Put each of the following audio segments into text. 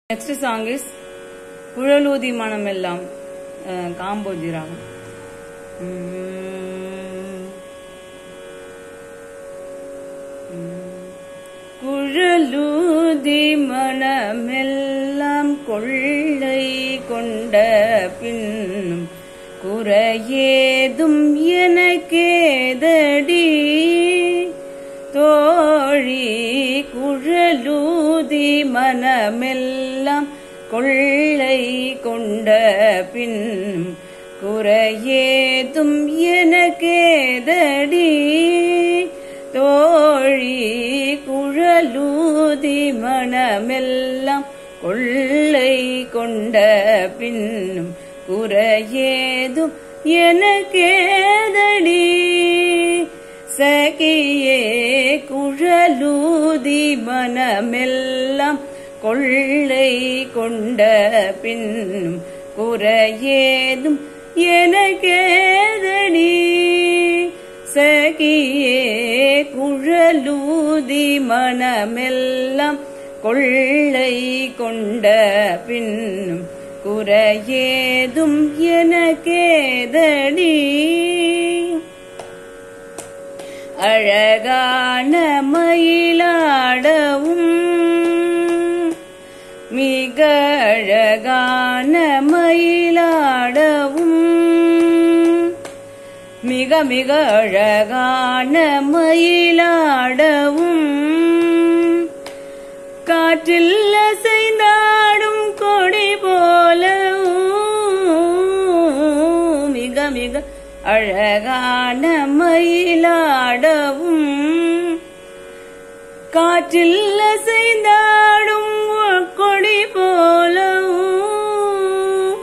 Next song is குழலூதி மனமெல்லாம் அஹ், காம்போஜி ராகம் உம். உம். குழலூதி மனமெல்லாம் கொள்ளை கொண்ட பின்னும் குறையேதும் எனக்கேதடி தோழி குழலூதி மனமெல்லாம் கொள்ளை கொண்ட பின் குறையேதும் எனக்கேதடி தோழி குழலூதி மனமெல்லாம் கொள்ளை கொண்ட பின்னும் குறையேதும் எனக்கேதடி சகியே குழலூதி மனமெல்லாம் கொள்ளை கொண்ட பின்னும் குறையேதும் எனக்கேதடி சகியே குழலூதி மனமெல்லாம் கொள்ளை கொண்ட பின்னும் குறையேதும் எனக்கேதடி அழகான மயிலாடவும் மிக அழகான மயிலாடவும் மிக மிக அழகான மயிலாடவும் காற்றில் அசைந்தாடும் கொடி போலவும் மிக மிக அழகான மயிலாடவும் காற்றில் அசைந்தாடும் கொடி போலவும்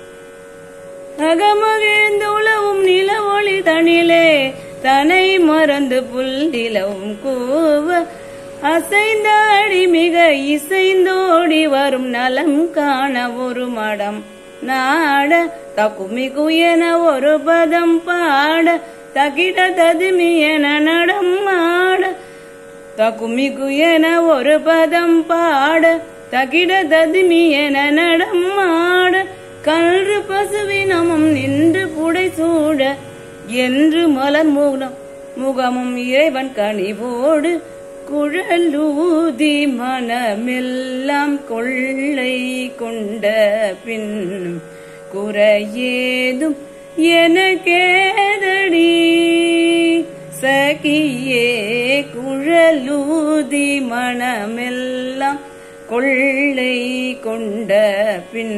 அகமகிழ்ந்து உலவும் நில ஒளி தனிலே தனை மறந்து புல்திலவும் கூவ அசைந்தாடி மிக இசைந்தோடி வரும் நலம் காண ஒரு மடம் நாட தகுமிகு என ஒரு பதம் பாட தகிட ததுமி என நடம் ஆட தகுமிகு என ஒரு பதம் பாட தகிட ததுமி என நடம் ஆட கன்று பசுவினமும் நின்று புடை சூட என்று மலர் முகம் முகமும் இறைவன் கனிவோடு குழலூதி மனமெல்லாம் கொள்ளை கொண்ட பின் குறையேதும் எனக்கேதடி சகியே குழலூதி மனமெல்லாம் கொள்ளை கொண்ட பின்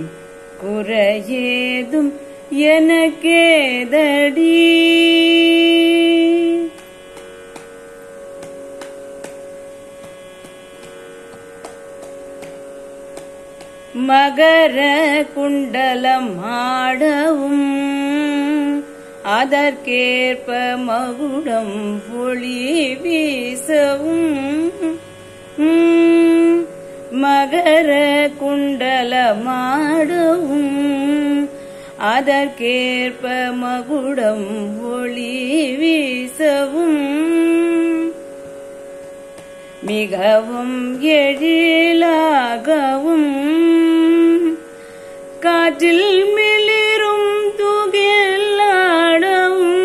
குறையேதும் எனக்கேதடி மகர குண்டலம் ஆடவும் அதற்கேற்ப மகுடம் பொழி வீசவும் உம், மகர குண்டலமாடவும் அதற்கேற்ப மகுடம் ஒளி வீசவும் மிகவும் எழிலாகவும் காற்றில் மிளிரும் துகிலாடவும்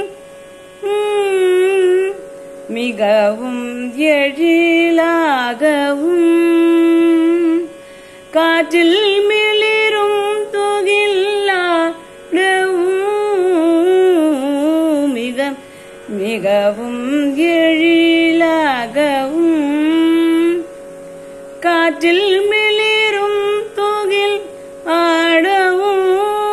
உம், மிகவும் எழிலாகவும் காற்றில் மிளிரும் துகிலாடவும் மிக மிகவும் எழிலாகவும் காற்றில் மிளிரும் துகில் ஆடவும்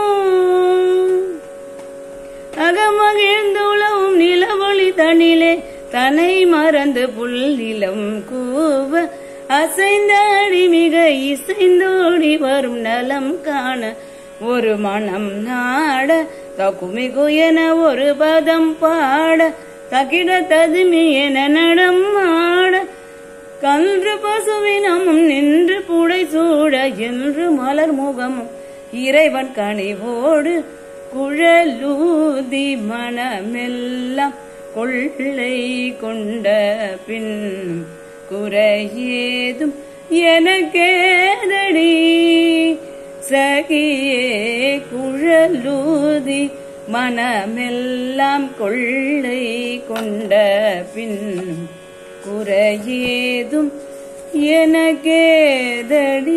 அகமகிழ்ந்துளவும் நிலவொளி தனிலே தனை மறந்து புல்லிலம் கூவ அசைந்தாடி மிக இசைந்தோடி வரும் நலம் காண ஒரு மனம் நாட தகுமிகு என ஒரு பதம் பாட தகிட ததுமி என நடம் ஆட கன்று பசுவினமும் நின்று புடை சூட என்று மலர் முகமும் இறைவன் கனிவோடு குழலூதி மனமெல்லாம் கொள்ளை கொண்ட பின் குறையேதும் எனக்கே அடக்கியே குழலூதி மனமெல்லாம் கொள்ளை கொண்ட பின் குறையேதும் எனக்கேதடி